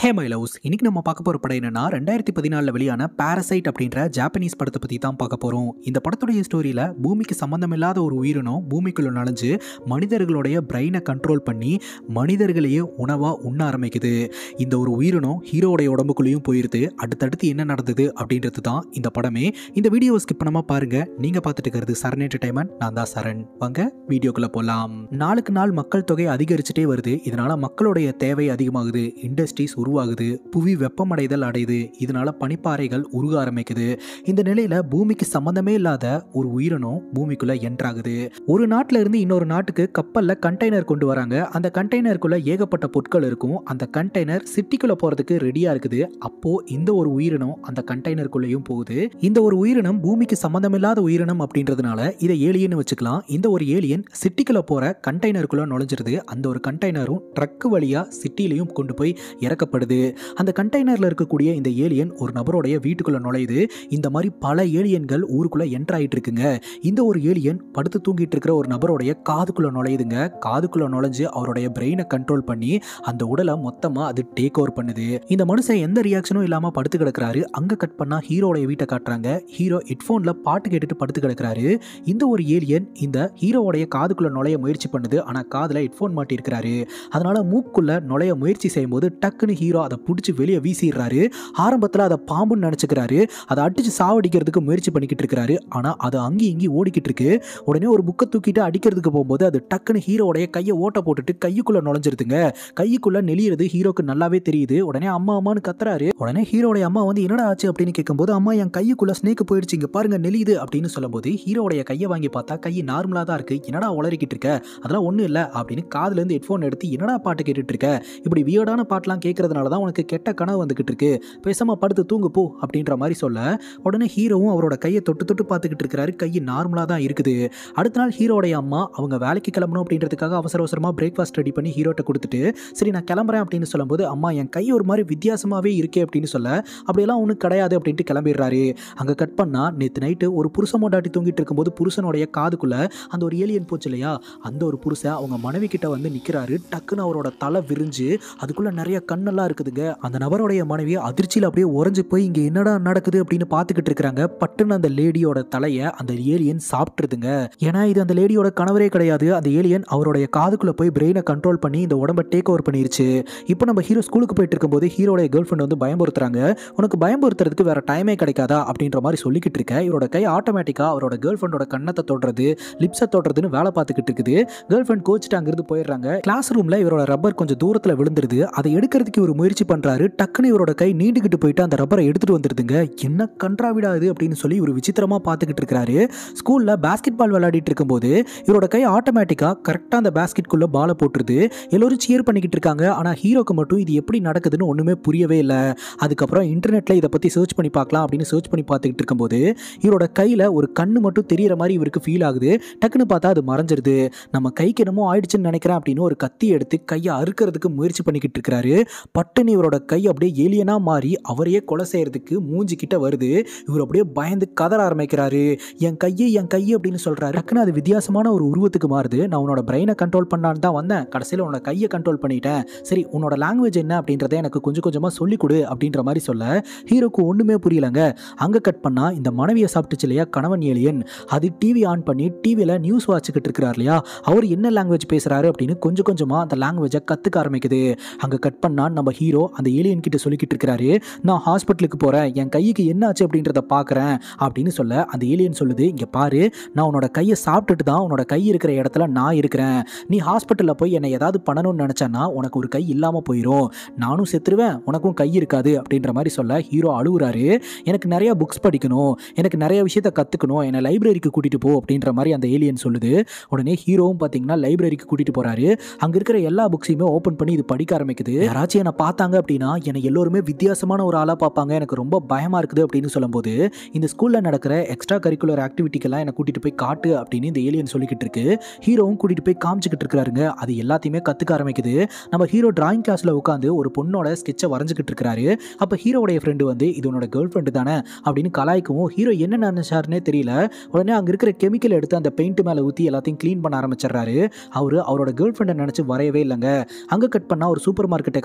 hey my loves இன்னைக்கு நம்ம பார்க்க போகிற படம் என்னன்னா ரெண்டாயிரத்தி பதினாலில் வெளியான பாரசைட் அப்படின்ற ஜாப்பனீஸ் படத்தை பற்றி தான் பார்க்க போகிறோம் இந்த படத்துடைய ஸ்டோரியில் பூமிக்கு சம்மந்தமில்லாத ஒரு உயிரினம் பூமிக்குள்ள நுழைஞ்சு மனிதர்களுடைய பிரெயினை கண்ட்ரோல் பண்ணி மனிதர்களையே உணவாக உண்ண ஆரம்பிக்குது இந்த ஒரு உயிரினம் ஹீரோடைய உடம்புக்குள்ளேயும் போயிருது அடுத்தடுத்து என்ன நடந்தது அப்படின்றது தான் இந்த படமே இந்த வீடியோவை ஸ்கிப் பண்ணாமல் பாருங்க நீங்கள் பார்த்துட்டு இருக்கிறது சரண் என்டர்டைன்மெண்ட் நான் தான் சரண் வாங்க வீடியோக்குள்ளே போகலாம் நாளுக்கு நாள் மக்கள் தொகை அதிகரிச்சுட்டே வருது இதனால மக்களுடைய தேவை அதிகமாகுது இண்டஸ்ட்ரீஸ் உருவாகுது புவி வெப்பமடைதல் அடையுது இதனால பனிப்பாறைகள் உருக ஆரம்பிக்குது இந்த நிலையில பூமிக்கு சம்பந்தமே இல்லாத ஒரு உயிரினம் பூமிக்குள்ள என்ட்ராகுது ஒரு நாட்டுல இருந்து இன்னொரு நாட்டுக்கு கப்பல்ல கண்டெய்னர் கொண்டு வராங்க அந்த கண்டெய்னருக்குள்ள ஏகப்பட்ட பொருட்கள் இருக்கும் அந்த கண்டெய்னர் சிட்டிக்குள்ள போறதுக்கு ரெடியா இருக்குது அப்போ இந்த ஒரு உயிரினம் அந்த கண்டெய்னருக்குள்ளேயும் போகுது இந்த ஒரு உயிரினம் பூமிக்கு சம்பந்தமில்லாத உயிரினம் அப்படின்றதுனால இதை ஏலியன் வச்சுக்கலாம் இந்த ஒரு ஏலியன் சிட்டிக்குள்ள போற கண்டெய்னருக்குள்ள நுழைஞ்சிருது அந்த ஒரு கண்டெய்னரும் ட்ரக்கு வழியா சிட்டிலையும் கொண்டு போய் இறக்கப்படுது அந்த கண்டெய்னர்ல இருக்கக்கூடிய இந்த ஏலியன் ஒரு நபருடைய வீட்டுக்குள்ள நுழையுது இந்த மாதிரி பல ஏலியன்கள் ஊருக்குள்ள என்டர் ஆயிட்டு இருக்குங்க இந்த ஒரு ஏலியன் படுத்து தூங்கிட்டு இருக்கிற ஒரு நபருடைய காதுக்குள்ள நுழையுதுங்க காதுக்குள்ள நுழைஞ்சு அவருடைய பிரெயினை கண்ட்ரோல் பண்ணி அந்த உடலை மொத்தமா அது டேக் ஓவர் பண்ணுது இந்த மனுஷன் எந்த ரியாக்ஷனும் இல்லாம படுத்து கிடக்குறாரு அங்க கட் பண்ணா ஹீரோடைய வீட்டை காட்டுறாங்க ஹீரோ ஹெட்ஃபோன்ல பாட்டு கேட்டுட்டு படுத்து கிடக்குறாரு இந்த ஒரு ஏலியன் இந்த ஹீரோவுடைய காதுக்குள்ள நுழைய முயற்சி பண்ணுது ஆனா காதுல ஹெட்ஃபோன் மாட்டி இருக்கிறாரு அதனால மூக்குள்ள நுழைய முயற்சி செய்யும்போது டக்குன்னு ஹீரோ அதை பிடிச்சி வெளியே வீசிடுறாரு ஆரம்பத்தில் அதை பாம்புன்னு நினச்சிக்கிறாரு அதை அடிச்சு சாவடிக்கிறதுக்கு முயற்சி பண்ணிக்கிட்டு இருக்கிறாரு ஆனால் அது அங்கேயும் இங்கேயும் ஓடிக்கிட்டு இருக்கு உடனே ஒரு புக்கை தூக்கிட்டு அடிக்கிறதுக்கு போகும்போது அது டக்குன்னு ஹீரோடைய கையை ஓட்ட போட்டுட்டு கையுக்குள்ள நுழைஞ்சிருதுங்க கையுக்குள்ள நெளியிறது ஹீரோக்கு நல்லாவே தெரியுது உடனே அம்மா அம்மான்னு கத்துறாரு உடனே ஹீரோடைய அம்மா வந்து என்னடா ஆச்சு அப்படின்னு கேட்கும்போது அம்மா என் கையுக்குள்ள ஸ்னேக் போயிடுச்சு இங்க பாருங்க நெளியுது அப்படின்னு சொல்லும்போது ஹீரோடைய கையை வாங்கி பார்த்தா கை நார்மலாக தான் இருக்கு என்னடா உளறிக்கிட்டு இருக்க அதெல்லாம் ஒன்றும் இல்லை அப்படின்னு காதுல இருந்து ஹெட்ஃபோன் எடுத்து என்னடா பாட்டு கேட்டுட்டு இருக்க இப்படி வியர்டான பாட்டெலாம் கேட்கறதுனால தான் உனக்கு கெட்ட கனவு வந்துகிட்டு இருக்கு பேசாம படுத்து தூங்கு போ அப்படின்ற மாதிரி சொல்ல உடனே ஹீரோவும் அவரோட கையை தொட்டு தொட்டு பார்த்துக்கிட்டு இருக்கிறாரு கை நார்மலாக தான் இருக்குது அடுத்த நாள் ஹீரோடைய அம்மா அவங்க வேலைக்கு கிளம்பணும் அப்படின்றதுக்காக அவசர அவசரமாக பிரேக்ஃபாஸ்ட் ரெடி பண்ணி ஹீரோட்ட கொடுத்துட்டு சரி நான் கிளம்புறேன் அப்படின்னு சொல்லும்போது அம்மா என் கை ஒரு மாதிரி வித்தியாசமாகவே இருக்கே அப்படின்னு சொல்ல அப்படியெல்லாம் ஒன்றும் கிடையாது அப்படின்ட்டு கிளம்பிடுறாரு அங்கே கட் பண்ணா நேற்று நைட்டு ஒரு புருஷன் மொண்டாட்டி தூங்கிட்டு இருக்கும்போது புருஷனுடைய காதுக்குள்ள அந்த ஒரு ஏலியன் போச்சு இல்லையா அந்த ஒரு புருஷன் அவங்க மனைவி கிட்ட வந்து நிற்கிறாரு டக்குன்னு அவரோட தலை விரிஞ்சு அதுக்குள்ள நிறைய கண்ணெல்லாம் இருக்குதுங்க அந்த நபருடைய மனைவி அதிர்ச்சியில் அப்படியே உறைஞ்சு போய் இங்கே என்னடா நடக்குது அப்படின்னு பார்த்துக்கிட்டு இருக்கிறாங்க பட்டுன்னு அந்த லேடியோட தலையை அந்த ஏலியன் சாப்பிட்டுருதுங்க ஏன்னா இது அந்த லேடியோட கணவரே கிடையாது அந்த ஏலியன் அவருடைய காதுக்குள்ள போய் பிரெயினை கண்ட்ரோல் பண்ணி இந்த உடம்ப டேக் ஓவர் பண்ணிருச்சு இப்போ நம்ம ஹீரோ ஸ்கூலுக்கு போயிட்டு இருக்கும்போது ஹீரோடைய கேர்ள் ஃப்ரெண்ட் வந்து பயமுறுத்துறாங்க உனக்கு பயமுறுத்துறதுக்கு வேற டைமே கிடைக்காதா அப்படின்ற மாதிரி சொல்லிக்கிட்டு இருக்க இவரோட கை ஆட்டோமேட்டிக்காக அவரோட கேர்ள் ஃப்ரெண்டோட கண்ணத்தை தொடுறது லிப்ஸை தொடுறதுன்னு வேலை பார்த்துக்கிட்டு இருக்குது கேர்ள் ஃப்ரெண்ட் கோச்சிட்டு அங்கிருந்து போயிடுறாங்க கிளாஸ் ரூம்ல இவரோட ரப்பர் கொஞ்சம் தூரத்தில் விழுந்துருது அதை எடுக்கிறதுக்கு இவர் முயற்சி பண்றாரு டக்குன்னு இவரோட கை நீண்டுகிட்டு போயிட்டு அந்த ரப்பரை எடுத்துட்டு வந்துருதுங்க என்ன கன்றாவிடாது அப்படின்னு சொல்லி இவர் விசித்திரமா பார்த்துக்கிட்டு இருக்கிறாரு ஸ்கூல்ல பாஸ்கெட் பால் விளையாடிட்டு இருக்கும்போது இவரோட கை ஆட்டோமேட்டிக்கா கரெக்டாக அந்த பாஸ்கெட்குள்ள பாலை போட்டுருது எல்லோரும் சியர் பண்ணிக்கிட்டு இருக்காங்க ஆனால் ஹீரோக்கு மட்டும் இது எப்படி நடக்குதுன்னு ஒன்றுமே புரியவே இல்லை அதுக்கப்புறம் இன்டர்நெட்டில் இதை பற்றி சர்ச் பண்ணி பார்க்கலாம் அப்படின்னு சர்ச் பண்ணி பார்த்துக்கிட்டு இருக்கும்போது இவரோட கையில் ஒரு கண்ணு மட்டும் தெரியற மாதிரி இவருக்கு ஃபீல் ஆகுது டக்குன்னு பார்த்தா அது மறைஞ்சிருது நம்ம கைக்கு என்னமோ ஆயிடுச்சுன்னு நினைக்கிறேன் அப்படின்னு ஒரு கத்தி எடுத்து கையை அறுக்கிறதுக்கு முயற்சி பண்ணிக்கிட்டு இருக்கிறாரு பட்டுன்னு இவரோட கை அப்படியே ஏலியனா மாறி அவரையே கொலை செய்யறதுக்கு மூஞ்சி கிட்ட வருது இவர் அப்படியே பயந்து கதற ஆரம்பிக்கிறாரு என் கையை என் கையை அப்படின்னு சொல்றாரு டக்குன்னு அது வித்தியாசமான ஒரு உருவத்துக்கு மாறுது நான் உன்னோட பிரெயினை கண்ட்ரோல் பண்ணான்னு தான் வந்தேன் கடைசியில் உன்னோட கையை கண்ட்ரோல் பண்ணிட்டேன் சரி உன்னோட லாங்குவேஜ் என்ன அப்படின்றத எனக்கு கொஞ்சம் கொஞ்சமாக சொல்லிக் கொடு அப்படின்ற மாதிரி சொல்ல ஹீரோக்கு ஒன்றுமே புரியலங்க அங்கே கட் பண்ணா இந்த மனைவியை சாப்பிட்டுச்சு இல்லையா கணவன் ஏலியன் அது டிவி ஆன் பண்ணி டிவியில் நியூஸ் வாட்சிக்கிட்டு இருக்கிறார் இல்லையா அவர் என்ன லாங்குவேஜ் பேசுகிறாரு அப்படின்னு கொஞ்சம் கொஞ்சமாக அந்த லாங்குவேஜை கற்றுக்க ஆரம்பிக்குது அங்கே கட் பண்ணா நம்ம ஹீரோ அந்த ஏலியன் கிட்ட சொல்லிக்கிட்டு இருக்கிறாரு நான் ஹாஸ்பிட்டலுக்கு போகிறேன் என் கைக்கு என்ன ஆச்சு அப்படின்றத பார்க்குறேன் அப்படின்னு சொல்ல அந்த ஏலியன் சொல்லுது இங்கே பாரு நான் உன்னோட கையை சாப்பிட்டுட்டு தான் உன்னோட கை இருக்கிற இடத்துல நான் இருக்கிறேன் நீ ஹாஸ்பிட்டலில் போய் என்னை ஏதாவது பண்ணணும்னு நினச்சேன்னா உனக்கு ஒரு கை இல்லாமல் போயிடும் நானும் செத்துருவேன் உனக்கும் கை இருக்காது அப்படின்ற மாதிரி சொல்ல ஹீரோ அழுகுறாரு எனக்கு நிறைய புக்ஸ் படிக்கணும் எனக்கு நிறைய விஷயத்த கற்றுக்கணும் என்னை லைப்ரரிக்கு கூட்டிகிட்டு போ அப்படின்ற மாதிரி அந்த ஏலியன் சொல்லுது உடனே ஹீரோவும் பார்த்தீங்கன்னா லைப்ரரிக்கு கூட்டிகிட்டு போகிறாரு அங்கே இருக்கிற எல்லா புக்ஸையுமே ஓப்பன் பண்ணி இது படிக்க ஆரம்பிக்குது யாராச்சும் என்னை பார்த்தாங்க அப்படின்னா என்னை எல்லோருமே வித்தியாசமான ஒரு ஆளாக பார்ப்பாங்க எனக்கு ரொம்ப பயமாக இருக்குது அப்படின்னு சொல்லும்போது இந்த ஸ்கூலில் நடக்கிற எக்ஸ்ட்ரா கரிக்குலர் ஆக்டிவிட்டிக்கெல்லாம் என்னை கூட்டிகிட்டு போய் காட்டு அப்படின்னு இந்த ஏலியன் சொல்லிக்கிட்டு இருக்கு ஹீரோவும் கூட்டிகிட்டு போய் காமிச்சிக்கிட்டு இருக்கிறாருங்க அது எல்லாத்தையுமே கற்றுக்க ஆரம்பிக்குது நம்ம ஹீரோ டிராயிங் கிளாஸில் உட்காந்து ஒரு பொண்ணோட ஸ்கெட்சை வரைஞ்சிக்கிட்டு இருக்கிறாரு அப்போ ஹீரோடைய ஃப்ரெண்டு வந்து இது உன்னோட கேர்ள் ஃப்ரெண்டு தானே அப்படின்னு கலாய்க்கவும் ஹீரோ என்ன நினைச்சாருன்னே தெரியல உடனே அங்கே இருக்கிற கெமிக்கல் எடுத்து அந்த பெயிண்ட் மேலே ஊற்றி எல்லாத்தையும் க்ளீன் பண்ண ஆரம்பிச்சிடுறாரு அவர் அவரோட கேர்ள் ஃப்ரெண்டை நினச்சி வரையவே இல்லைங்க அங்கே கட் பண்ணால் ஒரு சூப்பர் மார்க்கெட்டை காட்டுறாங்க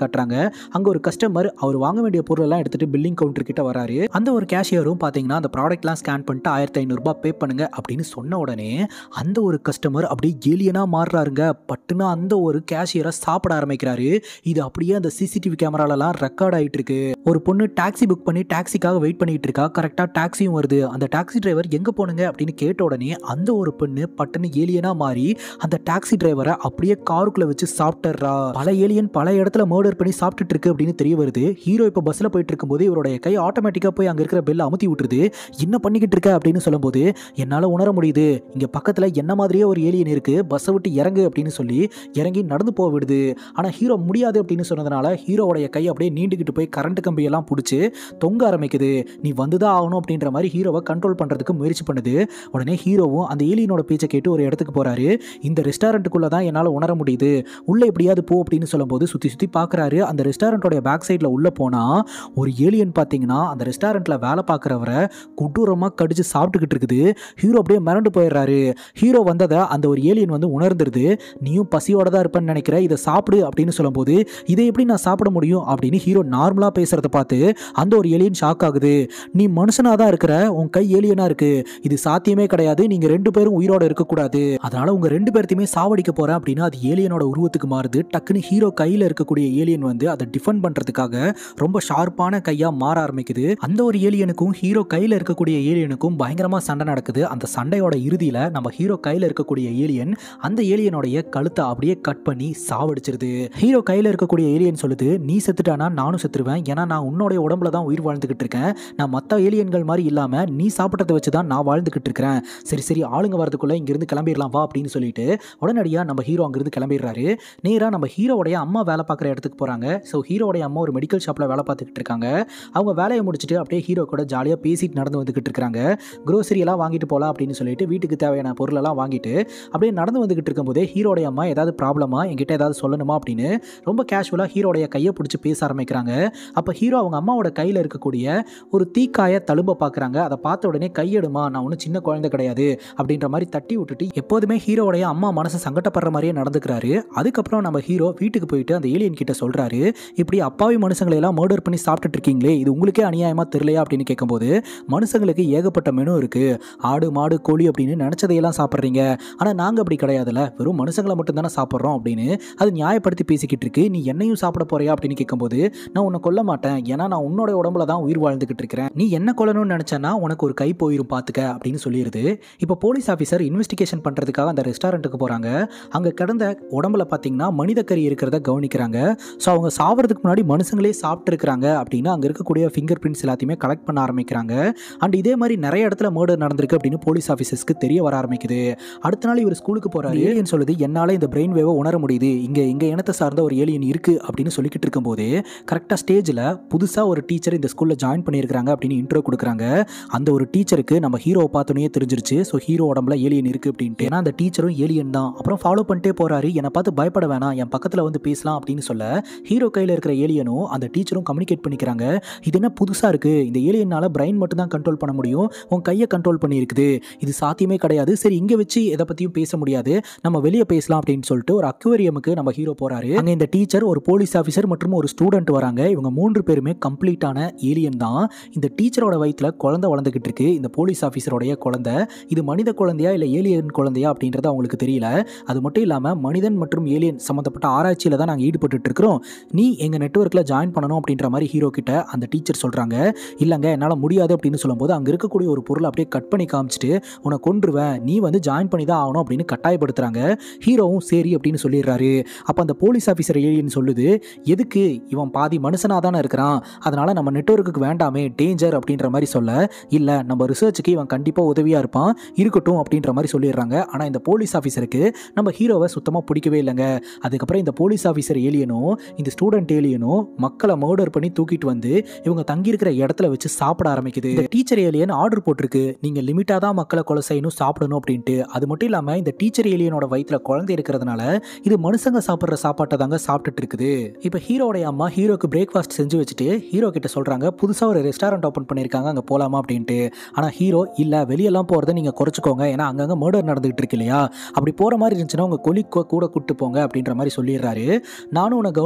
அங்கே ஒரு கஸ்டமர் அவர் வாங்க வேண்டிய பொருளெல்லாம் எடுத்துட்டு பில்லிங் கவுண்டர் கிட்ட வராரு அந்த ஒரு கேஷியரும் பார்த்தீங்கன்னா அந்த ப்ராடக்ட்லாம் ஸ்கேன் பண்ணிட்டு ஆயிரத்தி ஐநூறுரூபா பே பண்ணுங்க அப்படின்னு சொன்ன உடனே அந்த ஒரு கஸ்டமர் அப்படியே ஏலியனாக மாறுறாருங்க பட்டுனா அந்த ஒரு கேஷியரை சாப்பிட ஆரம்பிக்கிறாரு இது அப்படியே அந்த சிசிடிவி கேமராலலாம் ரெக்கார்ட் ஆகிட்டு இருக்கு ஒரு பொண்ணு டாக்ஸி புக் பண்ணி டாக்ஸிக்காக வெயிட் பண்ணிட்டு இருக்கா கரெக்டாக டாக்ஸியும் வருது அந்த டாக்ஸி டிரைவர் எங்கே போனுங்க அப்படின்னு கேட்ட உடனே அந்த ஒரு பொண்ணு பட்டுன்னு ஏலியனாக மாறி அந்த டாக்ஸி டிரைவரை அப்படியே காருக்குள்ள வச்சு சாப்பிட்டுறா பல ஏலியன் பல இடத்துல மர்டர் பண்ணி சாப்பிட்டுட்டு இருக்கு அப்படின்னு தெரிய வருது ஹீரோ இப்போ பஸ்ஸில் போயிட்டு இருக்கும்போது இவருடைய கை ஆட்டோமேட்டிக்காக போய் அங்கே இருக்கிற பெல் அமுத்தி விட்டுருது என்ன பண்ணிக்கிட்டு இருக்க அப்படின்னு சொல்லும்போது என்னால் உணர முடியுது இங்கே பக்கத்தில் என்ன மாதிரியே ஒரு ஏலியன் இருக்கு பஸ்ஸை விட்டு இறங்கு அப்படின்னு சொல்லி இறங்கி நடந்து போக விடுது ஆனால் ஹீரோ முடியாது அப்படின்னு சொன்னதுனால ஹீரோவுடைய கை அப்படியே நீண்டுக்கிட்டு போய் கரண்ட் கம்பியெல்லாம் பிடிச்சி தொங்க ஆரம்பிக்குது நீ வந்து தான் ஆகணும் அப்படின்ற மாதிரி ஹீரோவை கண்ட்ரோல் பண்ணுறதுக்கு முயற்சி பண்ணுது உடனே ஹீரோவும் அந்த ஏலியனோட பேச்சை கேட்டு ஒரு இடத்துக்கு போகிறாரு இந்த ரெஸ்டாரண்ட்டுக்குள்ளே தான் என்னால் உணர முடியுது உள்ளே எப்படியாவது போ அப்படின்னு சொல்லும்போது சுற்றி சுற்றி பார்க்குறாரு அந்த ரெஸ்டாரண்ட்டோடைய பேக் சைடில் உள்ளே போனால் ஒரு ஏலியன் பார்த்தீங்கன்னா அந்த ரெஸ்டாரண்ட்டில் வேலை பார்க்குறவரை கொடூரமாக கடிச்சு சாப்பிட்டுக்கிட்டு இருக்குது ஹீரோ அப்படியே மிரண்டு போயிடுறாரு ஹீரோ வந்ததை அந்த ஒரு ஏலியன் வந்து உணர்ந்துருது நீயும் பசியோட தான் இருப்பேன்னு நினைக்கிற இதை சாப்பிடு அப்படின்னு சொல்லும்போது இதை எப்படி நான் சாப்பிட முடியும் அப்படின்னு ஹீரோ நார்மலாக பேசுகிறத பார்த்து அந்த ஒரு ஏலியன் ஷாக் ஆகுது நீ மனுஷனாக தான் இருக்கிற உன் கை ஏலியனாக இருக்கு இது சாத்தியமே கிடையாது நீங்கள் ரெண்டு பேரும் உயிரோட இருக்கக்கூடாது அதனால உங்கள் ரெண்டு பேர்த்தையுமே சாவடிக்க போகிறேன் அப்படின்னா அது ஏலியனோட உருவத்துக்கு மாறுது டக்குன்னு ஹீரோ கையில் இருக்கக்கூடிய ஏலியன் வந்து அதை டிஃபெண்ட் பண்ணுறதுக்காக ரொம்ப ஷார்ப்பான கையாக மாற ஆரம்பிக்குது அந்த ஒரு ஏலியனுக்கும் ஹீரோ கையில் இருக்கக்கூடிய ஏலியனுக்கும் பயங்கரமாக சண்டை நடக்குது அந்த சண்டையோட இறுதியில் நம்ம ஹீரோ கையில் இருக்கக்கூடிய ஏலியன் அந்த ஏலியனுடைய கழுத்தை அப்படியே கட் பண்ணி சாவடிச்சிருது ஹீரோ கையில் இருக்கக்கூடிய ஏலியன் சொல்லுது நீ செத்துட்டானா நானும் செத்துருவேன் ஏன்னா நான் உன்னுடைய உடம்புல தான் உயிர் வாழ்ந்துகிட்டு இருக்கேன் நான் மற்ற ஏலியன்கள் மாதிரி இல்லாமல் நீ சாப்பிட்டதை வச்சு தான் நான் வாழ்ந்துகிட்டு இருக்கிறேன் சரி சரி ஆளுங்க வரதுக்குள்ளே இங்கிருந்து கிளம்பிடலாம் வா அப்படின்னு சொல்லிட்டு உடனடியாக நம்ம ஹீரோ அங்கிருந்து கிளம்பிடுறாரு நேராக நம்ம ஹீரோடைய அம்மா வேலை பார்க்குற இடத்துக்கு போகிறாங்க ஸோ ஹீரோடைய அம்மா ஒரு மெடிக்கல் ஷாப்பில் வேலை பார்த்துக்கிட்டு இருக்காங்க அவங்க வேலையை முடிச்சுட்டு அப்படியே ஹீரோ கூட ஜாலியாக பேசிட்டு நடந்து வந்துக்கிட்டு இருக்காங்க grocery எல்லாம் வாங்கிட்டு போகலாம் அப்படின்னு சொல்லிட்டு வீட்டுக்கு தேவையான பொருளெல்லாம் வாங்கிட்டு அப்படியே நடந்து வந்துக்கிட்டு இருக்கும்போதே ஹீரோடைய அம்மா ஏதாவது ப்ராப்ளமா என்கிட்ட ஏதாவது சொல்லணுமா அப்படின்னு ரொம்ப கேஷுவலாக ஹீரோடைய கையை பிடிச்சி பேச ஆரம்பிக்கிறாங்க அப்போ ஹீரோ அவங்க அம்மாவோட கையில் இருக்கக்கூடிய ஒரு தீக்காய தழும்ப பார்க்குறாங்க அதை பார்த்த உடனே கையெடுமா நான் ஒன்றும் சின்ன குழந்தை கிடையாது அப்படின்ற மாதிரி தட்டி விட்டுட்டு எப்போதுமே ஹீரோடைய அம்மா மனசு சங்கடப்படுற மாதிரியே நடந்துக்கிறாரு அதுக்கப்புறம் நம்ம ஹீரோ வீட்டுக்கு போயிட்டு அந்த ஏலியன் கிட்ட சொல்றாரு இப்படி அப்பாவி மனுஷங்களை எல்லாம் மர்டர் பண்ணி சாப்பிட்டுட்டு இருக்கீங்களே இது உங்களுக்கே அநியாயமா தெரியலையா அப்படின்னு கேட்கும்போது மனுஷங்களுக்கு ஏகப்பட்ட மெனு இருக்கு ஆடு மாடு கோழி அப்படின்னு நினைச்சதையெல்லாம் சாப்பிட்றீங்க ஆனால் நாங்கள் அப்படி கிடையாதுல்ல வெறும் மனுஷங்களை மட்டும் தானே சாப்பிட்றோம் அப்படின்னு அது நியாயப்படுத்தி பேசிக்கிட்டு இருக்கு நீ என்னையும் சாப்பிட போறியா அப்படின்னு கேட்கும்போது நான் உன்னை கொல்ல மாட்டேன் ஏன்னா நான் உன்னோட உடம்புல தான் உயிர் வாழ்ந்துகிட்டு இருக்கிறேன் நீ என்ன கொல்லணும்னு நினைச்சேன்னா உனக்கு ஒரு கை போயிரும் பார்த்துக்க அப்படின்னு சொல்லிடுது இப்போ போலீஸ் ஆஃபீஸர் இன்வெஸ்டிகேஷன் பண்ணுறதுக்காக அந்த ரெஸ்டாரண்ட்டுக்கு போகிறாங்க அங்கே கிடந்த உடம்புல பார்த்தீங்கன்னா மனித கறி இருக்கிறத கவனிக்கிறாங்க ஸோ அவங்க சாவறதுக்கு முன்னாடி மனுஷங்களே சாப்பிட்டு இருக்கிறாங்க அப்படின்னு அங்கே இருக்கக்கூடிய ஃபிங்கர் பிரிண்ட்ஸ் எல்லாத்தையுமே கலெக்ட் பண்ண ஆரம்பிக்கிறாங்க அண்ட் இதே மாதிரி நிறைய இடத்துல மர்டர் நடந்திருக்கு அப்படின்னு போலீஸ் ஆஃபீஸர்ஸ்க்கு தெரிய வர ஆரம்பிக்குது அடுத்த நாள் இவர் ஸ்கூலுக்கு போறாரு ஏலியன் சொல்லுது என்னால் இந்த பிரெயின் வேவை உணர முடியுது இங்கே எங்க இனத்தை சார்ந்த ஒரு ஏலியன் இருக்கு அப்படின்னு சொல்லிக்கிட்டு இருக்கும்போது கரெக்டாக ஸ்டேஜில் புதுசாக ஒரு டீச்சர் இந்த ஸ்கூலில் ஜாயின் பண்ணியிருக்காங்க அப்படின்னு இன்ட்ரோ கொடுக்குறாங்க அந்த ஒரு டீச்சருக்கு நம்ம ஹீரோவை பார்த்தோன்னே தெரிஞ்சிருச்சு ஸோ ஹீரோ உடம்புல ஏலியன் இருக்கு அப்படின்ட்டு ஏன்னா அந்த டீச்சரும் ஏலியன் தான் அப்புறம் ஃபாலோ பண்ணிட்டே போறாரு என்னை பார்த்து பயப்பட வேணாம் என் பக்கத்தில் வந்து பேசலாம் அப்படின்னு சொல்ல ஹீரோ கையில் இருக்கிற ஏலியனும் அந்த டீச்சரும் கம்யூனிகேட் பண்ணிக்கிறாங்க இது என்ன புதுசாக இருக்கு இந்த ஏலியனால பிரைன் மட்டும் தான் கண்ட்ரோல் பண்ண முடியும் உன் கையை கண்ட்ரோல் பண்ணியிருக்குது இது சாத்தியமே கிடையாது சரி இங்கே வச்சு எதை பற்றியும் பேச முடியாது நம்ம வெளியே பேசலாம் அப்படின்னு சொல்லிட்டு ஒரு அக்வேரியமுக்கு நம்ம ஹீரோ போறாரு அங்கே இந்த டீச்சர் ஒரு போலீஸ் ஆஃபீஸர் மற்றும் ஒரு ஸ்டூடெண்ட் வராங்க இவங்க மூன்று பேருமே கம்ப்ளீட்டான ஏலியன் தான் இந்த டீச்சரோட வயித்துல குழந்தை வளர்ந்துகிட்டு இருக்கு இந்த போலீஸ் ஆஃபீஸரோடைய குழந்தை இது மனித குழந்தையா இல்லை ஏலியன் குழந்தையா அப்படின்றது அவங்களுக்கு தெரியல அது மட்டும் இல்லாமல் மனிதன் மற்றும் ஏலியன் சம்மந்தப்பட்ட ஆராய்ச்சியில் தான் நாங்கள் ஈடுபட்டு இருக்கிறோம் நீ எங்கள் நெட்ஒர்க்கில் ஜாயின் பண்ணணும் அப்படின்ற மாதிரி ஹீரோ கிட்ட அந்த டீச்சர் சொல்கிறாங்க இல்லைங்க என்னால் முடியாது அப்படின்னு சொல்லும்போது அங்கே இருக்கக்கூடிய ஒரு பொருளை அப்படியே கட் பண்ணி காமிச்சிட்டு உன்னை கொன்றுவேன் நீ வந்து ஜாயின் பண்ணி தான் ஆகணும் அப்படின்னு கட்டாயப்படுத்துகிறாங்க ஹீரோவும் சரி அப்படின்னு சொல்லிடுறாரு அப்போ அந்த போலீஸ் ஆஃபீஸர் ஏலியன் சொல்லுது எதுக்கு இவன் பாதி மனுஷனாக தானே இருக்கிறான் அதனால் நம்ம நெட்ஒர்க்குக்கு வேண்டாமே டேஞ்சர் அப்படின்ற மாதிரி சொல்ல இல்லை நம்ம ரிசர்ச்சுக்கு இவன் கண்டிப்பாக உதவியாக இருப்பான் இருக்கட்டும் அப்படின்ற மாதிரி சொல்லிடுறாங்க ஆனால் இந்த போலீஸ் ஆஃபீஸருக்கு நம்ம ஹீரோவை சுத்தமாக பிடிக்கவே இல்லைங்க அதுக்கப்புறம் இந்த போலீஸ் ஆஃபீஸர் ஏலியனும் இந்த ஸ்டூடெண்ட் ஏலியனும் மக்களை மர்டர் பண்ணி தூக்கிட்டு வந்து இவங்க தங்கியிருக்கிற இடத்துல வச்சு சாப்பிட ஆரம்பிக்குது இந்த டீச்சர் ஏலியன் ஆர்டர் போட்டிருக்கு நீங்கள் லிமிட்டாக தான் மக்களை கொலை செய்யணும் சாப்பிடணும் அப்படின்ட்டு அது மட்டும் இல்லாமல் இந்த டீச்சர் ஏலியனோட வயிற்றுல குழந்தை இருக்கிறதுனால இது மனுஷங்க சாப்பிட்ற சாப்பாட்டை தாங்க சாப்பிட்டுட்டு இருக்குது இப்போ ஹீரோடைய அம்மா ஹீரோக்கு பிரேக்ஃபாஸ்ட் செஞ்சு வச்சுட்டு ஹீரோ கிட்ட சொல்கிறாங்க புதுசாக ஒரு ரெஸ்டாரண்ட் ஓப்பன் பண்ணியிருக்காங்க அங்கே போகலாமா அப்படின்ட்டு ஆனால் ஹீரோ இல்லை வெளியெல்லாம் போகிறத நீங்கள் குறைச்சிக்கோங்க ஏன்னா அங்கங்கே மர்டர் நடந்துகிட்டு இருக்கு இல்லையா அப்படி போகிற மாதிரி இருந்துச்சுன்னா உங்கள் கொலி கூட கூப்பிட்டு போங்க அப்படின்ற மாதிரி சொல்லிடுறாரு நானும் உன்னை கவனிச்சுட்டே தான்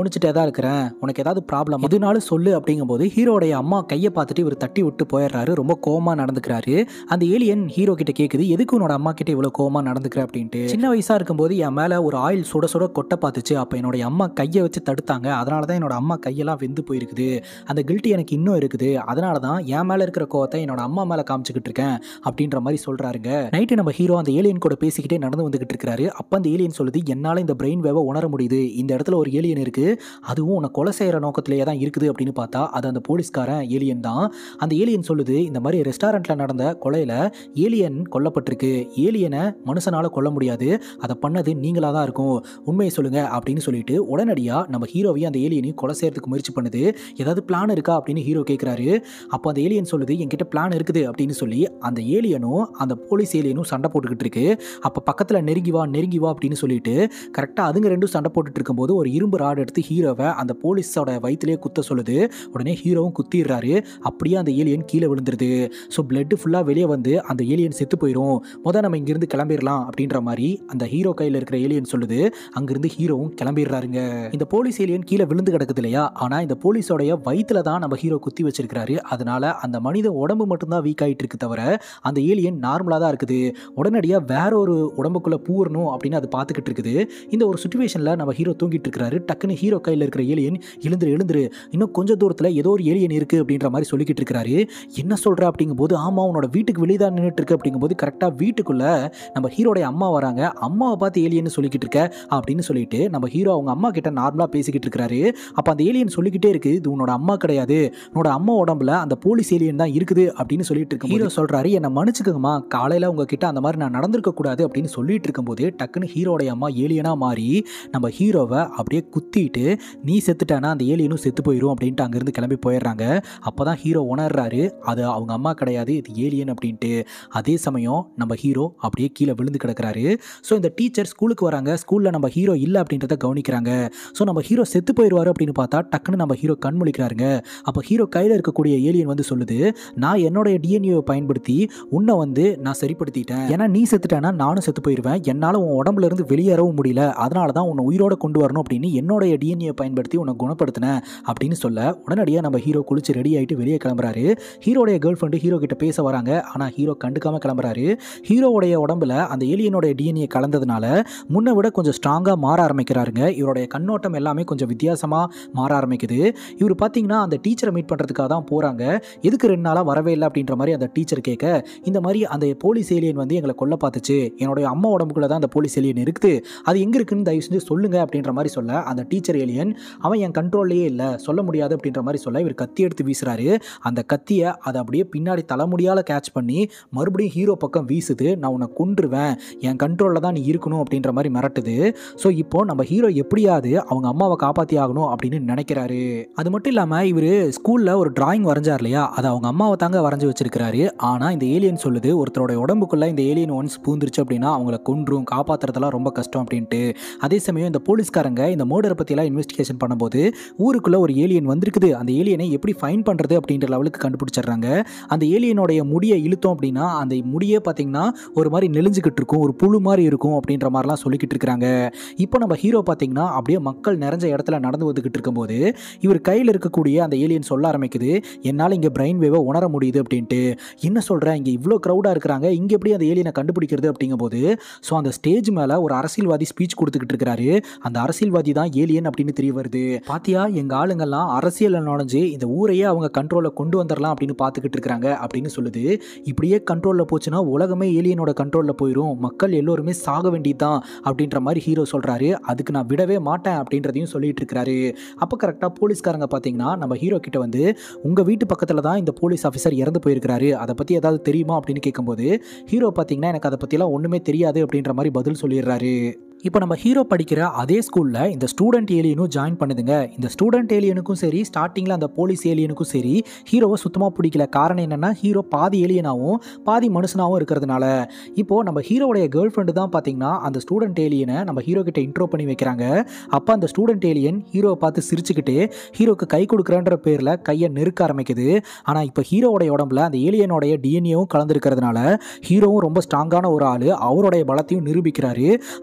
இருக்கிறேன் உனக்கு ஏதாவது ப்ராப்ளம் எதுனாலும் சொல்லு அப்படிங்கும்போது ஹீரோடைய அம்மா கையை பார்த்துட்டு இவர் தட்டி விட்டு போயிடுறாரு ரொம்ப கோவமா நடந்துக்கிறாரு அந்த ஏலியன் ஹீரோ கிட்ட கேட்குது எதுக்கு உன்னோட அம்மா கிட்ட இவ்வளோ கோவமா நடந்துக்கிற அப்படின்ட்டு சின்ன வயசா இருக்கும்போது என் மேல ஒரு ஆயில் சுட சுட கொட்ட பார்த்துச்சு அப்போ என்னோட அம்மா கையை வச்சு தடுத்தாங்க அதனால தான் என்னோட அம்மா கையெல்லாம் வெந்து போயிருக்குது அந்த கில்ட்டி எனக்கு இன்னும் இருக்குது அதனால தான் என் மேல இருக்கிற கோவத்தை என்னோட அம்மா மேல காமிச்சுக்கிட்டு இருக்கேன் அப்படின்ற மாதிரி சொல்றாருங்க நைட்டு நம்ம ஹீரோ அந்த ஏலியன் கூட பேசிக்கிட்டே நடந்து வந்துகிட்டு இருக்காரு அப்போ அந்த ஏலியன் சொல்லுது என்னால் இந்த பிரெயின் வேவை உணர முடியுது இந்த இடத்துல ஒரு ஏலியன் இருக்கு அதுவும் உன்னை கொலை செய்கிற நோக்கத்திலேயே தான் இருக்குது அப்படின்னு பார்த்தா அது அந்த போலீஸ்காரன் ஏலியன் தான் அந்த ஏலியன் சொல்லுது இந்த மாதிரி ரெஸ்டாரண்ட்ல நடந்த கொலையில ஏலியன் கொல்லப்பட்டிருக்கு ஏலியனை மனுஷனால கொல்ல முடியாது அதை பண்ணது நீங்களா தான் இருக்கும் உண்மையை சொல்லுங்க அப்படின்னு சொல்லிட்டு உடனடியாக நம்ம ஹீரோவையும் அந்த ஏலியனையும் கொலை செய்யறதுக்கு முயற்சி பண்ணுது ஏதாவது பிளான் இருக்கா அப்படின்னு ஹீரோ கேட்குறாரு அப்போ அந்த ஏலியன் சொல்லுது என்கிட்ட பிளான் இருக்குது அப்படின்னு சொல்லி அந்த ஏலியனும் அந்த போலீஸ் ஏலியனும் சண்டை போட்டுக்கிட்டு இருக்கு அப்போ பக்கத்தில் நெருங்கி வா நெருங்கி வா அப்படின்னு சொல்லிட்டு கரெக்டாக அதுங்க ரெண்டும் சண்டை போட்டுட்டு இருக்கும்போது ஒரு இரும்பு ராடு எடுத்து ஹீரோவை அந்த போலீஸோட வயிற்றுலேயே குத்த சொல்லுது உடனே ஹீரோவும் குத்திடுறாரு அப்படியே அந்த ஏலியன் கீழே விழுந்துருது ஸோ பிளட்டு ஃபுல்லாக வெளியே வந்து அந்த ஏலியன் செத்து போயிடும் முதல் நம்ம இங்கிருந்து கிளம்பிடலாம் அப்படின்ற மாதிரி அந்த ஹீரோ கையில் இருக்கிற ஏலியன் சொல்லுது அங்கிருந்து ஹீரோவும் கிளம்பிடுறாருங்க இந்த போலீஸ் ஏலியன் கீழே விழுந்து கிடக்குது இல்லையா ஆனால் இந்த போலீஸோடைய வயிற்றுல தான் நம்ம ஹீரோ குத்தி வச்சிருக்காரு அதனால அந்த மனித உடம்பு மட்டும்தான் வீக் ஆகிட்டு இருக்கு தவிர அந்த ஏலியன் நார்மலாக தான் இருக்குது உடனடியாக வேற ஒரு உடம்புக்குள்ளே பூரணும் அப்படின்னு அது பார்த்துக்கிட்டு இருக்குது இந்த ஒரு சுச்சுவேஷனில் நம்ம ஹீரோ தூங்கிட்டு இருக்கிறாரு டக்குன்னு ஹீரோ கையில் இருக்கிற ஏலியன் எழுந்துரு எழுந்துரு இன்னும் கொஞ்சம் தூரத்தில் ஏதோ ஒரு ஏலியன் இருக்குது அப்படின்ற மாதிரி சொல்லிக்கிட்டு இருக்கிறாரு என்ன சொல்கிற அப்படிங்கும்போது ஆமாம் உன்னோட வீட்டுக்கு வெளியே தான் நின்றுட்டு இருக்கு அப்படிங்கும்போது கரெக்டாக வீட்டுக்குள்ளே நம்ம ஹீரோடைய அம்மா வராங்க அம்மாவை பார்த்து ஏலியன் சொல்லிக்கிட்டு இருக்க அப்படின்னு சொல்லிட்டு நம்ம ஹீரோ அவங்க அம்மா கிட்ட நார்மலாக பேசிக்கிட்டு இருக்கிறாரு அப்போ அந்த ஏலியன் சொல்லிக்கிட்டே இருக்கு இது உன்னோட அம்மா கிடையாது உன்னோட அம்மா உடம்புல அந்த போலீஸ் ஏலியன் தான் இருக்குது அப்படின்னு சொல்லிட்டு இருக்கு ஹீரோ சொல்றாரு என்னை மன்னிச்சுக்கோங்கம்மா காலையில் உங்ககிட்ட அந்த மாதிரி நான் நடந்திருக்க கூடாது அப்படின்னு சொல்லிட்டு இருக்கும்போது டக்குன்னு ஹீரோடைய அம்மா ஏலியனா மாறி நம்ம ஹீரோவை அப்படியே குத்திட்டு நீ செத்துட்டானா அந்த ஏலியனும் செத்து போயிடும் அப்படின்ட்டு அங்கேருந்து கிளம்பி போயிடுறாங்க அப்போ தான் ஹீரோ உணர்றாரு அது அவங்க அம்மா கிடையாது இது ஏலியன் அப்படின்ட்டு அதே சமயம் நம்ம ஹீரோ அப்படியே கீழே விழுந்து கிடக்குறாரு ஸோ இந்த டீச்சர் ஸ்கூலுக்கு வராங்க ஸ்கூலில் நம்ம ஹீரோ இல்லை அப்படின்றத கவனிக்கிறாங்க ஸோ நம்ம ஹீரோ செத்து போயிடுவார் அப்படின்னு பார்த்தா டக்குன்னு நம்ம ஹீரோ கண் முழிக்கிறாருங்க அப்போ ஹீரோ கையில் இருக்கக்கூடிய ஏலியன் வந்து சொல்லுது நான் என்னுடைய டிஎன்ஏவை பயன்படுத்தி உன்னை வந்து நான் சரிப்படுத்திட்டேன் ஏன்னா நீ செத்துட்டேன்னா நானும் செத்து போயிடுவேன் என்னால் உன் உடம்புல இருந்து வெளியேறவும் முடியல அதனால தான் உன்னை உயிரோட கொண்டு வரணும் அப்படின்னு என்னோடைய டிஎன்ஏ பயன்படுத்தி உன்னை குணப்படுத்தினேன் அப்படின்னு சொல்ல உடனடியாக நம்ம ஹீரோ குளிச்சு ரெடி ஆகிட்டு வெளியே கிளம்புறாரு ஹீரோடைய கேர்ள் ஃப்ரெண்டு ஹீரோ கிட்ட பேச வராங்க ஆனால் ஹீரோ கண்டுக்காம கிளம்புறாரு ஹீரோவுடைய உடம்புல அந்த ஏலியனுடைய டிஎன்ஏ கலந்ததுனால முன்னை விட கொஞ்சம் ஸ்ட்ராங்காக மாற ஆரம்பிக்கிறாருங்க இவருடைய கண்ணோட்டம் எல்லாமே கொஞ்சம் வித்தியாசமாக மாற ஆரம்பிக்குது இவர் பார்த்தீங்கன்னா அந்த டீச்சரை மீட் பண்ணுறதுக்காக தான் போகிறாங்க எதுக்கு ரெண்டு நாளாக வரவே இல்லை அப்படின்ற மாதிரி அந்த டீச்சர் கேட்க இந்த மாதிரி அந்த போலீஸ் ஏலியன் வந்து எங்களை கொல்ல பார்த்துச்சு என்னுடைய அம்மா உடம்புக்குள்ள தான் அந்த போலீஸ் ஏலியன் இருக்குது அது எங்கே இருக்குன்னு தயவு செஞ்சு சொல்லுங்க அப்படின்ற மாதிரி சொல்ல அந்த டீச்சர் ஏலியன் அவன் என் கண்ட்ரோல்லையே இல்லை சொல்ல முடியாது அப்படின்ற மாதிரி சொல்ல இவர் கத்தி எடுத்து வீசுறாரு அந்த கத்தியை அதை அப்படியே பின்னாடி தலைமுடியால் கேட்ச் பண்ணி மறுபடியும் ஹீரோ பக்கம் வீசுது நான் உன்னை கொன்றுவேன் என் கண்ட்ரோலில் தான் நீ இருக்கணும் அப்படின்ற மாதிரி மிரட்டுது ஸோ இப்போ நம்ம ஹீரோ எப்படியாவது அவங்க அம்மாவை காப்பாற்றி ஆகணும் அப்படின்னு நினைக்கிறாரு அது மட்டும் இல்லாமல் இவர் ஸ்கூலில் ஒரு டிராயிங் வரைஞ்சார் இல்லையா அதை அவங்க அம்மாவை தாங்க வரைஞ்சி வச்சிருக்கிறாரு ஆனால் இந்த ஏலியன் சொல்லுது ஒருத்தரோட உடம்புக்குள்ள இந்த ஏலியன் ஒன்ஸ் பூந்துருச்சு அப்படின்னா அவங்கள கொன்றும் காப்பாற்றுறதெல்லாம் ரொம்ப கஷ்டம் அப்படின்ட்டு அதே சமயம் இந்த போலீஸ்காரங்க இந்த மர்டரை பற்றியெல்லாம் இன்வெஸ்டிகேஷன் பண்ணும்போது ஊருக்குள்ளே ஒரு ஏலியன் வந்திருக்குது அந்த ஏலியனை எப்படி ஃபைன் பண்ணுறது அப்படின்ற லெவலுக்கு கண்டுபிடிச்சிடுறாங்க அந்த ஏலியனுடைய முடியை இழுத்தோம் அப்படின்னா அந்த முடியே பார்த்தீங்கன்னா ஒரு மாதிரி நெளிஞ்சுக்கிட்டு இருக்கும் ஒரு புழு மாதிரி இருக்கும் அப்படின்ற மாதிரிலாம் சொல்லிக்கிட்டு இருக்கிறாங்க இப்போ நம்ம ஹீரோ பார்த்தீங்கன்னா அப்படியே மக்கள் நிறைஞ்ச இடத்துல நடந்து வந்துக்கிட்டு இருக்கும்போது இவர் கையில் இருக்கக்கூடிய அந்த ஏலியன் சொல்ல ஆரம்பிக்குது என்னால் இங்கே பிரெயின் வேவை உணர முடியுது அப்படின்ட்டு என்ன சொல்கிறேன் இங்கே இவ்வளோ க்ரௌடாக இருக்கிறாங்க இங்கே எப்படி அந்த ஏலியனை கண்டுபிடிக்கிறது அப்படிங்கும்போது ஸோ அந்த ஸ்டேஜ் மேலே ஒரு அரசியல்வாதி ஸ்பீச் கொடுத்துக்கிட்டு இருக்கிறாரு அந்த அரசியல்வாதி தான் ஏலியன் அப்படின்னு தெரிய வருது பாத்தியா எங்கள் ஆளுங்கெல்லாம் அரசியலில் நுழைஞ்சு இந்த ஊரையே அவங்க கண்ட்ரோலில் கொண்டு வந்துடலாம் அப்படின்னு பார்த்துக்கிட்டு இருக்கிறாங்க அப்படின்னு சொல்லுது இப்படியே கண்ட்ரோலில் போச்சுன்னா உலகமே ஏலியனோட கண்ட்ரோலில் போயிடும் மக்கள் எல்லோருமே சாக வேண்டியதுதான் அப்படின்ற மாதிரி ஹீரோ சொல்கிறாரு அதுக்கு நான் விடவே மாட்டேன் அப்படின்றதையும் சொல்லிட்டு இருக்கிறாரு அப்போ கரெக்டாக போலீஸ்காரங்க பார்த்தீங்கன்னா நம்ம ஹீரோ கிட்ட வந்து உங்கள் வீட்டு பக்கத்தில் தான் இந்த போலீஸ் ஆஃபீஸர் இறந்து போயிருக்கிறாரு அதை பற்றி ஏதாவது தெரியுமா அப்படின்னு கேட்கும்போது ஹீரோ பார்த்தீங்கன்னா எனக்கு அதை பற்றிலாம் ஒன்றுமே தெரியாது அப்படின்ற மாதிரி பதில் சொல்லிடுறாரு இப்போ நம்ம ஹீரோ படிக்கிற அதே ஸ்கூலில் இந்த ஸ்டூடெண்ட் ஏலியனும் ஜாயின் பண்ணுதுங்க இந்த ஸ்டூடெண்ட் ஏலியனுக்கும் சரி ஸ்டார்டிங்கில் அந்த போலீஸ் ஏலியனுக்கும் சரி ஹீரோவை சுத்தமாக பிடிக்கல காரணம் என்னென்னா ஹீரோ பாதி ஏலியனாகவும் பாதி மனுஷனாகவும் இருக்கிறதுனால இப்போது நம்ம ஹீரோவுடைய கேர்ள் ஃப்ரெண்டு தான் பார்த்தீங்கன்னா அந்த ஸ்டூடெண்ட் ஏலியனை நம்ம ஹீரோ கிட்ட இன்ட்ரோ பண்ணி வைக்கிறாங்க அப்போ அந்த ஸ்டூடெண்ட் ஏலியன் ஹீரோவை பார்த்து சிரிச்சுக்கிட்டு ஹீரோக்கு கை கொடுக்குறன்ற பேரில் கையை நெருக்க ஆரம்பிக்குது ஆனால் இப்போ ஹீரோவுடைய உடம்புல அந்த ஏலியனோடைய டிஎன்ஏவும் கலந்துருக்கிறதுனால ஹீரோவும் ரொம்ப ஸ்ட்ராங்கான ஒரு ஆள் அவருடைய பலத்தையும் நிரூபிக்கிறாரு அந்த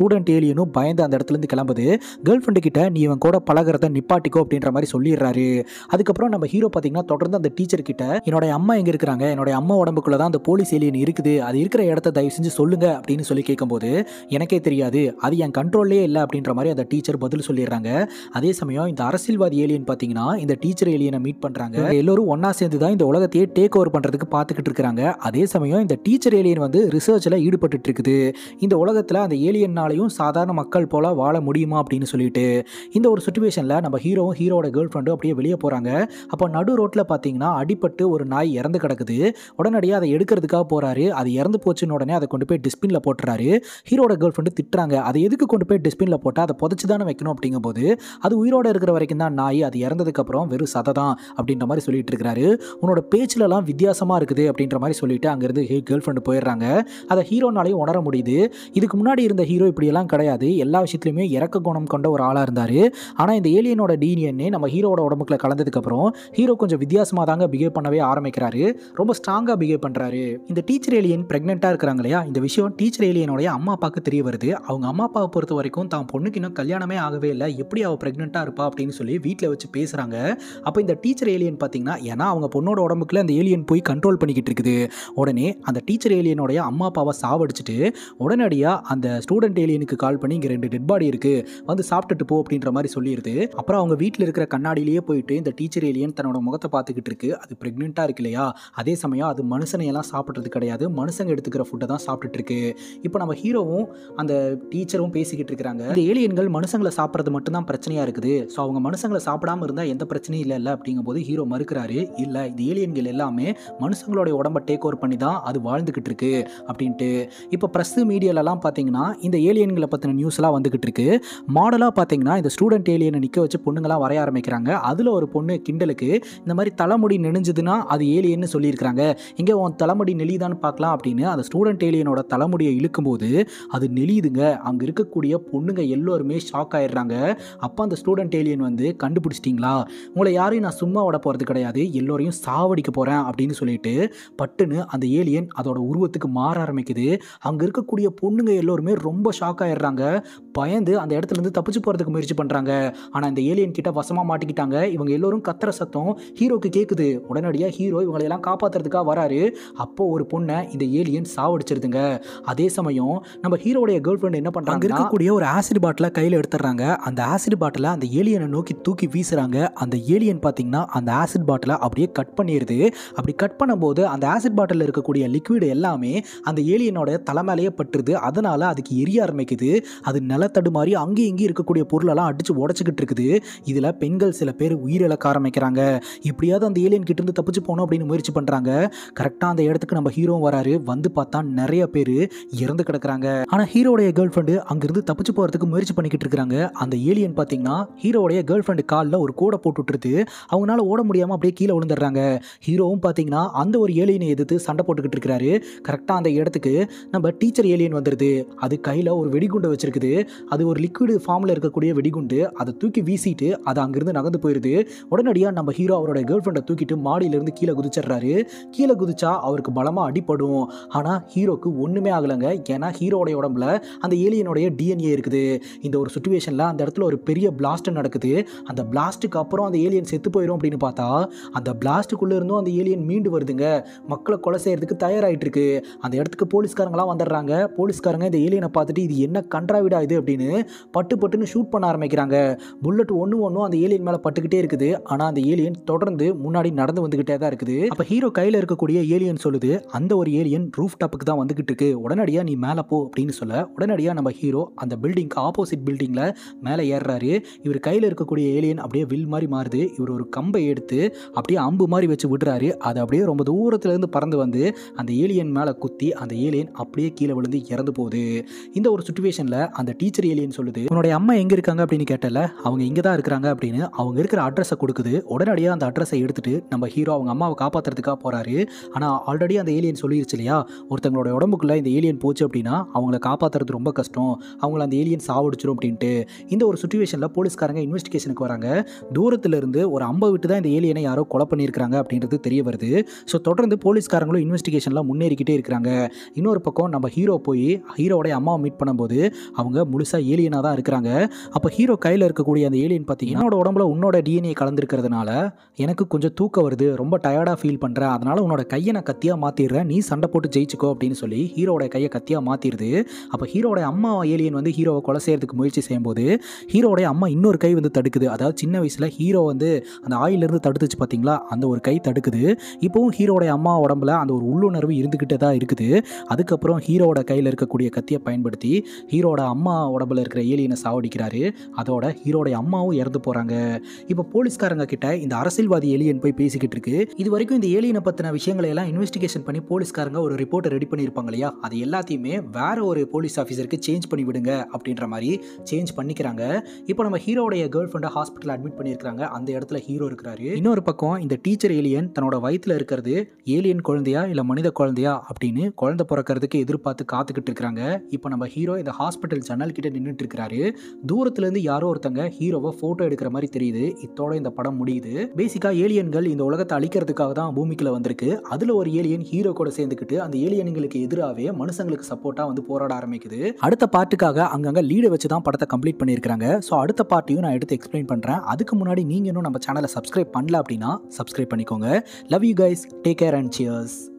ஸ்டூடெண்ட் ஏலியனும் பயந்து அந்த இடத்துல இருந்து கிளம்புது கேர்ள் ஃப்ரெண்டு கிட்ட நீ இவன் கூட பழகிறத நிப்பாட்டிக்கோ அப்படின்ற மாதிரி சொல்லிடுறாரு அதுக்கப்புறம் நம்ம ஹீரோ பார்த்தீங்கன்னா தொடர்ந்து அந்த டீச்சர் கிட்ட என்னோட அம்மா எங்க இருக்கிறாங்க என்னோட அம்மா உடம்புக்குள்ள தான் அந்த போலீஸ் ஏலியன் இருக்குது அது இருக்கிற இடத்த தயவு செஞ்சு சொல்லுங்க அப்படின்னு சொல்லி கேட்கும்போது எனக்கே தெரியாது அது என் கண்ட்ரோல்லே இல்லை அப்படின்ற மாதிரி அந்த டீச்சர் பதில் சொல்லிடுறாங்க அதே சமயம் இந்த அரசியல்வாதி ஏலியன் பார்த்தீங்கன்னா இந்த டீச்சர் ஏலியனை மீட் பண்றாங்க எல்லோரும் ஒண்ணா சேர்ந்து தான் இந்த உலகத்தையே டேக் ஓவர் பண்றதுக்கு பார்த்துக்கிட்டு இருக்காங்க அதே சமயம் இந்த டீச்சர் ஏலியன் வந்து ரிசர்ச்சில் ஈடுபட்டு இருக்குது இந்த உலகத்தில் அந்த ஏலியன்னாலையும் சாதாரண மக்கள் போல வாழ முடியுமா அப்படின்னு சொல்லிட்டு இந்த ஒரு சுச்சுவேஷனில் நம்ம ஹீரோவும் ஹீரோட கேர்ள் ஃப்ரெண்டும் அப்படியே வெளியே போகிறாங்க அப்போ நடு ரோட்டில் பார்த்தீங்கன்னா அடிபட்டு ஒரு நாய் இறந்து கிடக்குது உடனடியாக அதை எடுக்கிறதுக்காக போகிறாரு அது இறந்து போச்சுன்னு உடனே அதை கொண்டு போய் டிஸ்பினில் போட்டுறாரு ஹீரோட கேர்ள் ஃப்ரெண்டு திட்டுறாங்க அதை எதுக்கு கொண்டு போய் டிஸ்பினில் போட்டால் அதை புதைச்சி தானே வைக்கணும் அப்படிங்கும்போது அது உயிரோட இருக்கிற வரைக்கும் தான் நாய் அது இறந்ததுக்கப்புறம் வெறும் சதை தான் அப்படின்ற மாதிரி சொல்லிட்டு இருக்கிறாரு உன்னோட பேச்சிலலாம் வித்தியாசமாக இருக்குது அப்படின்ற மாதிரி சொல்லிட்டு அங்கேருந்து கேர்ள் ஃப்ரெண்டு போயிடுறாங்க அதை ஹீரோனாலையும் உணர முடியுது இதுக்கு முன்னாடி இருந்த ஹீரோ இப்படியெல்லாம் கிடையாது எல்லா விஷயத்துலையுமே இறக்க குணம் கொண்ட ஒரு ஆளாக இருந்தார் ஆனால் இந்த ஏலியனோட டிஎன்ஏ நம்ம ஹீரோட உடம்புக்குள்ள கலந்ததுக்கப்புறம் ஹீரோ கொஞ்சம் வித்தியாசமாக தாங்க பிஹேவ் பண்ணவே ஆரம்பிக்கிறாரு ரொம்ப ஸ்ட்ராங்காக பிஹேவ் பண்ணுறாரு இந்த டீச்சர் ஏலியன் ப்ரெக்னெண்ட்டாக இருக்கிறாங்க இல்லையா இந்த விஷயம் டீச்சர் ஏலியனோடைய அம்மா அப்பாவுக்கு தெரிய வருது அவங்க அம்மா அப்பாவை பொறுத்த வரைக்கும் தான் பொண்ணுக்கு இன்னும் கல்யாணமே ஆகவே இல்லை எப்படி அவள் ப்ரெக்னெண்ட்டாக இருப்பா அப்படின்னு சொல்லி வீட்டில் வச்சு பேசுகிறாங்க அப்போ இந்த டீச்சர் ஏலியன் பார்த்தீங்கன்னா ஏன்னா அவங்க பொண்ணோட உடம்புக்குள்ள அந்த ஏலியன் போய் கண்ட்ரோல் பண்ணிக்கிட்டு இருக்குது உடனே அந்த டீச்சர் ஏலியனோடைய அம்மா அப்பாவை சாவடிச்சிட்டு உடனடியாக அந்த ஸ்டூடெண்ட் ஏலியனுக்கு கால் பண்ணி இங்கே ரெண்டு டெட் பாடி இருக்குது வந்து சாப்பிட்டுட்டு போ அப்படின்ற மாதிரி சொல்லிடுது அப்புறம் அவங்க வீட்டில் இருக்கிற கண்ணாடியிலேயே போயிட்டு இந்த டீச்சர் ஏலியன் தன்னோட முகத்தை பார்த்துக்கிட்டு இருக்கு அது ப்ரெக்னெண்ட்டாக இருக்கு இல்லையா அதே சமயம் அது மனுஷனை எல்லாம் சாப்பிட்றது கிடையாது மனுஷங்க எடுத்துக்கிற ஃபுட்டை தான் சாப்பிட்டுட்டு இருக்கு இப்போ நம்ம ஹீரோவும் அந்த டீச்சரும் பேசிக்கிட்டு இருக்கிறாங்க இந்த ஏலியன்கள் மனுஷங்களை சாப்பிட்றது மட்டும்தான் பிரச்சனையாக இருக்குது ஸோ அவங்க மனுஷங்களை சாப்பிடாம இருந்தால் எந்த பிரச்சனையும் இல்லை இல்லை அப்படிங்கும்போது ஹீரோ மறுக்கிறாரு இல்லை இந்த ஏலியன்கள் எல்லாமே மனுஷங்களோட உடம்ப டேக் ஓவர் பண்ணி தான் அது வாழ்ந்துக்கிட்டு இருக்கு அப்படின்ட்டு இப்போ ப்ரெஸ் மீடியாலலாம் பார்த்தீங்கன்னா இந்த ஏலியன்களை பற்றின நியூஸ்லாம் வந்துக்கிட்டு இருக்கு மாடலாக பார்த்தீங்கன்னா இந்த ஸ்டூடெண்ட் ஏலியனை நிற்க வச்சு பொண்ணுங்களாம் வரைய ஆரம்பிக்கிறாங்க அதில் ஒரு பொண்ணு கிண்டலுக்கு இந்த மாதிரி தலைமுடி நெளிஞ்சதுன்னா அது ஏலியன்னு சொல்லியிருக்கிறாங்க இங்கே உன் தலைமுடி நெளிதான்னு பார்க்கலாம் அப்படின்னு அந்த ஸ்டூடெண்ட் ஏலியனோட தலைமுடியை இழுக்கும்போது அது நெளியுதுங்க அங்கே இருக்கக்கூடிய பொண்ணுங்க எல்லோருமே ஷாக் ஆயிடுறாங்க அப்போ அந்த ஸ்டூடெண்ட் ஏலியன் வந்து கண்டுபிடிச்சிட்டிங்களா உங்களை யாரையும் நான் சும்மா விட போகிறது கிடையாது எல்லோரையும் சாவடிக்க போகிறேன் அப்படின்னு சொல்லிட்டு பட்டுன்னு அந்த ஏலியன் அதோட உருவத்துக்கு மாற ஆரம்பிக்குது அங்கே இருக்கக்கூடிய பொண்ணுங்க எல்லோருமே ரொம்ப ஷாக் ஆயிடுறாங்க பயந்து அந்த இடத்துல இருந்து தப்பிச்சு போகிறதுக்கு முயற்சி பண்ணுறாங்க ஆனால் இந்த ஏலியன் கிட்ட வசமாக மாட்டிக்கிட்டாங்க இவங்க எல்லோரும் கத்துற சத்தம் ஹீரோக்கு கேட்குது உடனடியாக ஹீரோ இவங்களையெல்லாம் காப்பாற்றுறதுக்காக வராரு அப்போ ஒரு பொண்ணை இந்த ஏலியன் சாவடிச்சிருதுங்க அதே சமயம் நம்ம ஹீரோடைய கேர்ள் ஃப்ரெண்ட் என்ன பண்ணுறாங்க அங்கே இருக்கக்கூடிய ஒரு ஆசிட் பாட்டிலை கையில் எடுத்துடுறாங்க அந்த ஆசிட் பாட்டிலை அந்த ஏலியனை நோக்கி தூக்கி வீசுறாங்க அந்த ஏலியன் பார்த்தீங்கன்னா அந்த ஆசிட் பாட்டிலை அப்படியே கட் பண்ணிடுது அப்படி கட் பண்ணும்போது அந்த ஆசிட் பாட்டிலில் இருக்கக்கூடிய லிக்விட் எல்லாமே அந்த ஏலியனோட தலை மேலேயே பட்டுருது அதனால அதுக்கு எரிய ஆரம்பிக்குது அது நிலத்தடு மாதிரி அங்கேயும் இங்கேயும் இருக்கக்கூடிய பொருளெல்லாம் அடிச்சு உடச்சிக்கிட்டு இருக்குது இதில் பெண்கள் சில பேர் உயிரிழக்க ஆரம்பிக்கிறாங்க இப்படியாவது அந்த ஏலியன் கிட்ட இருந்து தப்பிச்சு போகணும் அப்படின்னு முயற்சி பண்ணுறாங்க கரெக்டாக அந்த இடத்துக்கு நம்ம ஹீரோ வராரு வந்து பார்த்தா நிறைய பேர் இறந்து கிடக்குறாங்க ஆனால் ஹீரோடைய கேர்ள் ஃப்ரெண்டு அங்கிருந்து தப்பிச்சு போகிறதுக்கு முயற்சி பண்ணிக்கிட்டு இருக்காங்க அந்த ஏலியன் பார்த்தீங்கன்னா ஹீரோடைய கேர்ள் ஃப்ரெண்டு காலில் ஒரு கூடை போட்டு விட்டுருது அவங்களால ஓட முடியாமல் அப்படியே கீழே விழுந்துடுறாங்க ஹீரோவும் பார்த்தீங்கன்னா அந்த ஒரு ஏலியனை எதிர்த்து சண்டை போட்டுக்கிட்டு இருக்கிறாரு கரெக்டாக அந்த இடத்துக்கு நம்ம டீச்சர் ஏலியன் வந்துடுது அது கையில் ஒரு வெடிகுண்டை வச்சிருக்குது அது ஒரு லிக்விட் ஃபார்மில் இருக்கக்கூடிய வெடிகுண்டு அதை தூக்கி வீசிட்டு அது அங்கிருந்து நகர்ந்து போயிடுது உடனடியாக நம்ம ஹீரோ அவரோட கேர்ள் ஃப்ரெண்டை தூக்கிட்டு மாடியிலேருந்து கீழே குதிச்சிடுறாரு கீழே குதிச்சா அவருக்கு பலமாக அடிப்படும் ஆனால் ஹீரோக்கு ஒன்றுமே ஆகலைங்க ஏன்னா ஹீரோடைய உடம்புல அந்த ஏலியனுடைய டிஎன்ஏ இருக்குது இந்த ஒரு சுச்சுவேஷனில் அந்த இடத்துல ஒரு பெரிய பிளாஸ்ட் நடக்குது அந்த பிளாஸ்ட்டுக்கு அப்புறம் அந்த ஏலியன் செத்து போயிடும் அப்படின்னு பார்த்தா அந்த பிளாஸ்ட்டுக்குள்ளே இருந்தும் அந்த ஏலியன் மீண்டு வருதுங்க மக்களை கொலை செய்யறதுக்கு தயாராகிட்டு இருக்கு அந்த இடத்துக்கு போலீஸ்காரங்களாம் வந்துடுறாங்க போலீஸ்காரங்க இந்த ஏலியனை பார்த்துட்டு இது என்ன கன்றாவிடா இது அப்படின்னு பட்டு பட்டுன்னு ஷூட் பண்ண ஆரம்பிக்கிறாங்க புல்லட் ஒன்று ஒன்றும் அந்த ஏலியன் மேலே பட்டுக்கிட்டே இருக்குது ஆனால் அந்த ஏலியன் தொடர்ந்து முன்னாடி நடந்து வந்துக்கிட்டே தான் இருக்குது அப்போ ஹீரோ கையில் இருக்கக்கூடிய ஏலியன் சொல்லுது அந்த ஒரு ஏலியன் ரூஃப் டாப்புக்கு தான் வந்துகிட்டு இருக்கு உடனடியாக நீ மேலே போ அப்படின்னு சொல்ல உடனடியாக நம்ம ஹீரோ அந்த பில்டிங்க்கு ஆப்போசிட் பில்டிங்கில் மேலே ஏறுறாரு இவர் கையில் இருக்கக்கூடிய ஏலியன் அப்படியே வில் மாதிரி மாறுது இவர் ஒரு கம்பை எடுத்து அப்படியே அம்பு மாதிரி வச்சு விடுறாரு அது அப்படியே ரொம்ப தூரத்துல இருந்து பறந்து வந்து அந்த ஏலியன் மேலே குத்தி அந்த ஏலியன் அப்படியே கீழே விழுந்து இறந்து போகுது இந்த ஒரு சுச்சுவேஷனில் அந்த டீச்சர் ஏலியன் சொல்லுது உன்னுடைய அம்மா எங்கே இருக்காங்க அப்படின்னு கேட்டல அவங்க இங்கே தான் இருக்கிறாங்க அப்படின்னு அவங்க இருக்கிற அட்ரஸை கொடுக்குது உடனடியாக அந்த அட்ரஸை எடுத்துட்டு நம்ம ஹீரோ அவங்க அம்மாவை காப்பாற்றுறதுக்காக போகிறாரு ஆனால் ஆல்ரெடி அந்த ஏலியன் சொல்லிருச்சு இல்லையா ஒருத்தங்களோட உடம்புக்குள்ளே இந்த ஏலியன் போச்சு அப்படின்னா அவங்கள காப்பாற்றுறது ரொம்ப கஷ்டம் அவங்கள அந்த ஏலியன் சாவடிச்சிடும் அப்படின்ட்டு இந்த ஒரு சுச்சுவேஷனில் போலீஸ்காரங்க இன்வெஸ்டிகேஷனுக்கு வராங்க தூரத்துல இருந்து ஒரு அம்பை விட்டு தான் இந்த ஏலியனை யாரோ கொலை பண்ணியிருக்காங்க அப்படின்றது தெரிய வருது ஸோ தொடர்ந்து போலீஸ்காரங்களும் இன்வெஸ்டிகேஷன்லாம் முன்னேறிக்கிட்டே இருக்கிறாங்க இன்னொரு பக்கம் நம்ம ஹீரோ போய் ஹீரோடைய அம்மாவை மீட் பண்ண பண்ணும்போது அவங்க முழுசாக ஏலியனாக தான் இருக்கிறாங்க அப்போ ஹீரோ கையில் இருக்கக்கூடிய அந்த ஏலியன் பார்த்தீங்கன்னா என்னோட உடம்புல உன்னோட டிஎன்ஏ கலந்துருக்கிறதுனால எனக்கு கொஞ்சம் தூக்கம் வருது ரொம்ப டயர்டாக ஃபீல் பண்ணுறேன் அதனால் உன்னோட கையை நான் கத்தியாக மாற்றிடுறேன் நீ சண்டை போட்டு ஜெயிச்சுக்கோ அப்படின்னு சொல்லி ஹீரோட கையை கத்தியாக மாற்றிடுது அப்போ ஹீரோட அம்மா ஏலியன் வந்து ஹீரோவை கொலை செய்யறதுக்கு முயற்சி செய்யும்போது ஹீரோடைய அம்மா இன்னொரு கை வந்து தடுக்குது அதாவது சின்ன வயசில் ஹீரோ வந்து அந்த ஆயிலிருந்து தடுத்துச்சு பார்த்தீங்களா அந்த ஒரு கை தடுக்குது இப்போவும் ஹீரோடைய அம்மா உடம்புல அந்த ஒரு உள்ளுணர்வு இருந்துக்கிட்டே தான் இருக்குது அதுக்கப்புறம் ஹீரோவோட கையில் இருக்கக்கூடிய கத்தியை பயன்படுத்தி ஹீரோட அம்மா உடம்புல இருக்கிற ஏலியனை சாவடிக்கிறாரு அதோட ஹீரோடைய அம்மாவும் இறந்து போகிறாங்க இப்போ போலீஸ்காரங்க கிட்ட இந்த அரசியல்வாதி ஏலியன் போய் பேசிக்கிட்டு இருக்கு இது வரைக்கும் இந்த ஏலியனை பற்றின விஷயங்களை எல்லாம் இன்வெஸ்டிகேஷன் பண்ணி போலீஸ்காரங்க ஒரு ரிப்போர்ட்டை ரெடி பண்ணியிருப்பாங்க இல்லையா அது எல்லாத்தையுமே வேற ஒரு போலீஸ் ஆஃபீஸருக்கு சேஞ்ச் பண்ணி விடுங்க அப்படின்ற மாதிரி சேஞ்ச் பண்ணிக்கிறாங்க இப்போ நம்ம ஹீரோடைய கேர்ள் ஃப்ரெண்டை ஹாஸ்பிட்டல் அட்மிட் பண்ணியிருக்காங்க அந்த இடத்துல ஹீரோ இருக்கிறாரு இன்னொரு பக்கம் இந்த டீச்சர் ஏலியன் தன்னோட வயித்துல இருக்கிறது ஏலியன் குழந்தையா இல்லை மனித குழந்தையா அப்படின்னு குழந்தை பிறக்கிறதுக்கு எதிர்பார்த்து காத்துக்கிட்டு இருக்கிறாங்க இப்போ நம்ம ஹீரோ இந்த ஹாஸ்பிட்டல் ஜன்னல் கிட்ட நின்றுட்டு இருக்கிறாரு தூரத்துலேருந்து யாரோ ஒருத்தங்க ஹீரோவை ஃபோட்டோ எடுக்கிற மாதிரி தெரியுது இத்தோட இந்த படம் முடியுது பேசிக்காக ஏலியன்கள் இந்த உலகத்தை அழிக்கிறதுக்காக தான் பூமிக்குள்ள வந்திருக்கு அதில் ஒரு ஏலியன் ஹீரோ கூட சேர்ந்துக்கிட்டு அந்த ஏலியன்களுக்கு எதிராகவே மனுஷங்களுக்கு சப்போர்ட்டாக வந்து போராட ஆரம்பிக்குது அடுத்த பார்ட்டுக்காக அங்கங்கே லீடை வச்சு தான் படத்தை கம்ப்ளீட் பண்ணியிருக்காங்க ஸோ அடுத்த பார்ட்டையும் நான் எடுத்து எக்ஸ்பிளைன் பண்ணுறேன் அதுக்கு முன்னாடி நீங்கள் இன்னும் நம்ம சேனலை சப்ஸ்கிரைப் பண்ணல அப்படின்னா சப்ஸ்கிரைப் பண்ணிக்கோங்க love you guys take care and cheers